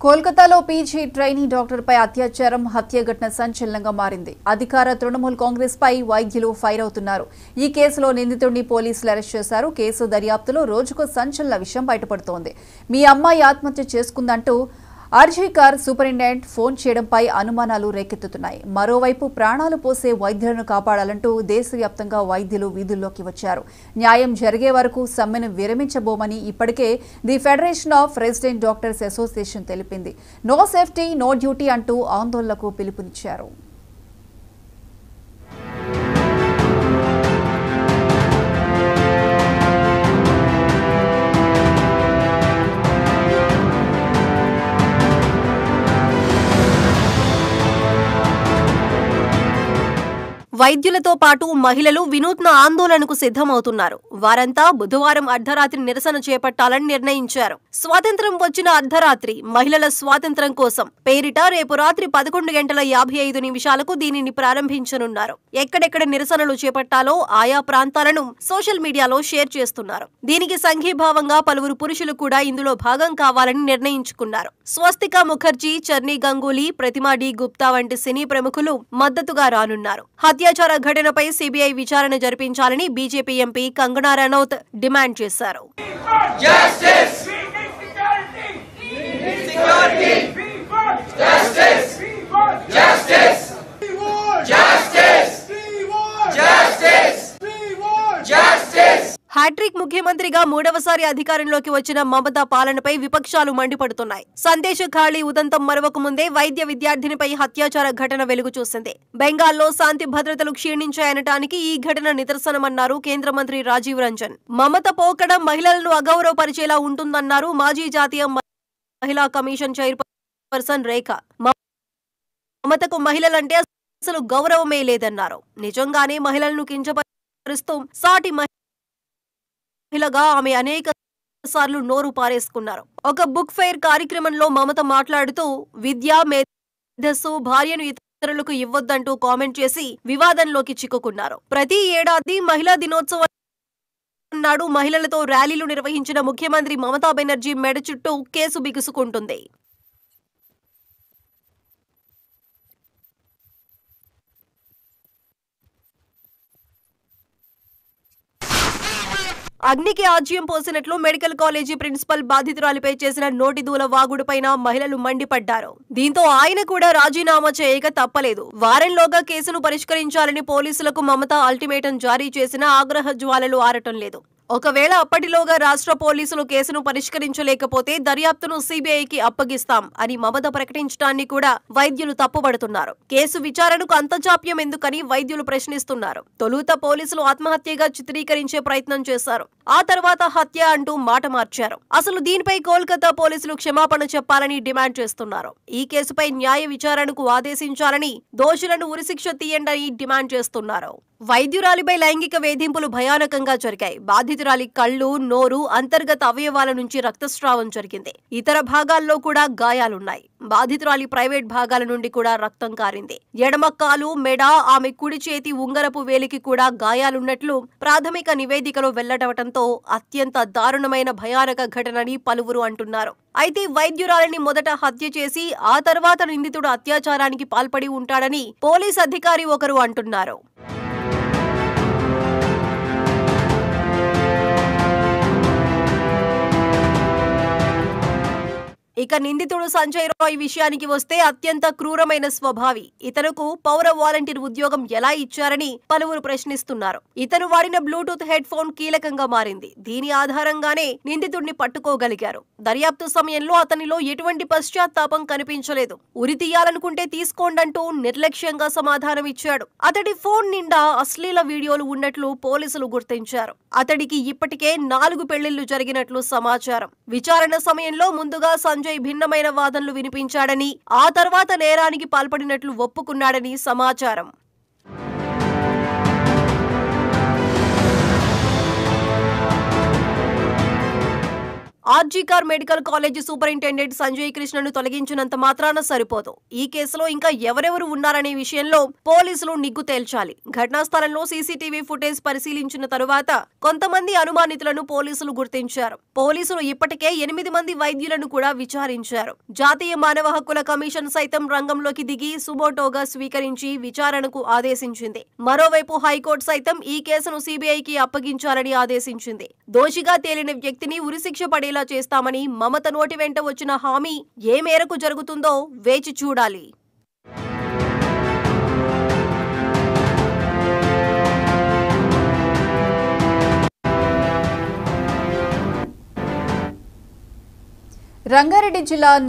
కోల్కతాలో PG trainee డాక్టర్పై అత్యాచారం హత్య ఘటన సంచలనంగా మారింది అధికార తృణమూల్ కాంగ్రెస్ పై వైద్యులు ఫైర్ అవుతున్నారు ఈ కేసులో నిందితుడిని పోలీసులు అరెస్ట్ చేశారు కేసు దర్యాప్తులో రోజుకు సంచలన విషయం బయటపడుతోంది మీ అమ్మాయి ఆత్మహత్య చేసుకుందంటూ ఆర్జీకార్ సూపరింటెండెంట్ ఫోన్ చేయడంపై అనుమానాలు రేకెత్తుతున్నాయి మరోవైపు ప్రాణాలు పోసే వైద్యులను కాపాడాలంటూ దేశవ్యాప్తంగా వైద్యులు వీధుల్లోకి వచ్చారు న్యాయం జరిగే వరకు సమ్మెను విరమించబోమని ఇప్పటికే the federation of resident doctors association తెలిపింది నో సేఫ్టీ నో డ్యూటీ అంటూ ఆందోళనకు పిలుపునిచ్చారు వైద్యులతో పాటు మహిళలు వినూత్న ఆందోళనకు సిద్ధమవుతున్నారు వారంతా బుధవారం అర్ధరాత్రి నిరసన చేపట్టాలని నిర్ణయించారు స్వాతంత్రం వచ్చిన అర్ధరాత్రి మహిళల స్వాతంత్రం కోసం పేరిట రేపు రాత్రి పదకొండు గంటల యాభై ఐదు నిమిషాలకు దీనిని ప్రారంభించనున్నారు ఎక్కడెక్కడ నిరసనలు చేపట్టాలో ఆయా ప్రాంతాలను సోషల్ మీడియాలో షేర్ చేస్తున్నారు దీనికి సంఘీభావంగా పలువురు పురుషులు కూడా ఇందులో భాగం కావాలని నిర్ణయించుకున్నారు స్వస్తిక ముఖర్జీ చర్నీ గంగూలీ ప్రతిమా డి గుప్తా వంటి సినీ ప్రముఖులు మద్దతుగా రానున్నారు అత్యాచార ఘటనపై సిబిఐ విచారణ జరిపించాలని BJP MP Kangana Ranaut demand చేశారు Justice! Security! Security! Justice! Justice! Justice! Justice! Justice! Hat-trick ముఖ్యమంత్రిగా మూడవసారి అధికారంలోకి వచ్చిన మమతా పాలనపై విపక్షాలు మండిపడుతున్నాయి సందేశ ఖాళీ ఉదంతం మరొక ముందే వైద్య విద్యార్థినిపై హత్యాచార ఘటన వెలుగు చూసింది బెంగాల్లో శాంతి భద్రతలు క్షీణించాయనటానికి ఈ ఘటన నిదర్శనమన్నారు కేంద్ర మంత్రి రాజీవ్ రంజన్ మమత పోకడం మహిళలను అగౌరవపరిచేలా ఉంటుందన్నారు మాజీ జాతీయ మహిళా కమిషన్ చైర్పర్సన్ రేఖ మమతకు మహిళలంటే అసలు గౌరవమే లేదన్నారు నిజంగానే మహిళలను కించపరుస్తూ సాటి మహిళగా ఆమె అనేక సార్లు నోరు పారేసుకున్నారు ఒక బుక్ ఫెయిర్ కార్యక్రమంలో మమత మాట్లాడుతూ విద్య మేధస్సు భార్యను ఇతరులకు ఇవ్వొద్దంటూ కామెంట్ చేసి వివాదంలోకి చిక్కుకున్నారు ప్రతి ఏడాది మహిళా దినోత్సవం నాడు మహిళలతో ర్యాలీలు నిర్వహించిన ముఖ్యమంత్రి మమతా బెనర్జీ మెడ చుట్టూ కేసు బిగుసుకుంటుంది అగ్నికి ఆజ్యం పోసినట్లు మెడికల్ కాలేజీ ప్రిన్సిపల్ బాధితురాలిపై చేసిన నోటి దూల వాగుడుపైన మహిళలు మండిపడ్డారు దీంతో ఆయన కూడా రాజీనామా చేయక తప్పలేదు వారంలోగా కేసును పరిష్కరించాలని పోలీసులకు మమత అల్టిమేటం జారీ చేసిన ఆగ్రహ జ్వాలలు ఆరటం లేదు ఒకవేళ అప్పటిలోగా రాష్ట్ర పోలీసులు కేసును పరిష్కరించలేకపోతే దర్యాప్తును సిబిఐకి అప్పగిస్తాం అని మమత ప్రకటించడాన్ని కూడా వైద్యులు తప్పుపడుతున్నారు కేసు విచారణకు అంత జాప్యం ఎందుకని వైద్యులు ప్రశ్నిస్తున్నారు తొలుత పోలీసులు ఆత్మహత్యగా చిత్రీకరించే ప్రయత్నం చేశారు ఆ తర్వాత హత్య అంటూ మాట మార్చారు అసలు దీనిపై కోల్కతా పోలీసులు క్షమాపణ చెప్పాలని డిమాండ్ చేస్తున్నారు ఈ కేసుపై న్యాయ విచారణకు ఆదేశించాలని దోషులను ఉరిశిక్ష తీయండి డిమాండ్ చేస్తున్నారు వైద్యురాలిపై లైంగిక వేధింపులు భయానకంగా జరిగాయి బాధితురాలి కళ్ళు నోరు అంతర్గత అవయవాల నుంచి రక్తస్రావం జరిగింది ఇతర భాగాల్లో కూడా గాయాలున్నాయి బాధితురాలి ప్రైవేట్ భాగాల నుండి కూడా రక్తం కారింది ఎడమ కాలు మెడ ఆమె కుడి చేతి ఉంగరపు వేలికి కూడా గాయాలున్నట్లు ప్రాథమిక నివేదికలో వెల్లడవటంతో అత్యంత దారుణమైన భయానక ఘటనని పలువురు అంటున్నారు అయితే వైద్యురాలిని మొదట హత్య చేసి ఆ తర్వాత నిందితుడు అత్యాచారానికి పాల్పడి ఉంటాడని పోలీస్ అధికారి ఒకరు అంటున్నారు ఇక నిందితుడు సంజయ్ రాయ్ విషయానికి వస్తే అత్యంత క్రూరమైన స్వభావి ఇతనుకు పౌర వాలంటీర్ ఉద్యోగం ఎలా ఇచ్చారని పలువురు ప్రశ్నిస్తున్నారు ఇతను వాడిన బ్లూటూత్ హెడ్ ఫోన్ కీలకంగా మారింది దీని ఆధారంగానే నిందితుడిని పట్టుకోగలిగారు దర్యాప్తు సమయంలో అతనిలో ఎటువంటి పశ్చాత్తాపం కనిపించలేదు ఉరి తీయాలనుకుంటే తీసుకోండంటూ నిర్లక్ష్యంగా సమాధానం ఇచ్చాడు అతడి ఫోన్ నిండా అశ్లీల వీడియోలు ఉన్నట్లు పోలీసులు గుర్తించారు అతడికి ఇప్పటికే నాలుగు పెళ్లిళ్లు జరిగినట్లు సమాచారం విచారణ సమయంలో ముందుగా సంజయ్ భిన్నమైన వాదనలు వినిపించాడని ఆ తర్వాత నేరానికి పాల్పడినట్లు ఒప్పుకున్నాడని సమాచారం RG Kar medical college superintendent Sanjay కృష్ణను తొలగించినంత మాత్రాన సరిపోదు ఈ కేసులో ఇంకా ఎవరెవరు ఉన్నారనే విషయంలో పోలీసులు నిగ్గు తేల్చాలి ఘటనా స్థలంలో సీసీటీవీ ఫుటేజ్ పరిశీలించిన తరువాత కొంతమంది అనుమానితులను పోలీసులు గుర్తించారు పోలీసులు ఇప్పటికే ఎనిమిది మంది వైద్యులను కూడా విచారించారు జాతీయ మానవ హక్కుల కమిషన్ సైతం రంగంలోకి దిగి సుమోటోగా స్వీకరించి విచారణకు ఆదేశించింది మరోవైపు హైకోర్టు సైతం ఈ కేసును సీబీఐకి అప్పగించాలని ఆదేశించింది దోషిగా తేలిన వ్యక్తిని ఉరిశిక్ష పడేలా చేస్తామని మమత నోటి వెంట వచ్చిన హామీ ఏ మేరకు జరుగుతుందో వేచి చూడాలి రంగారెడ్డి జిల్లా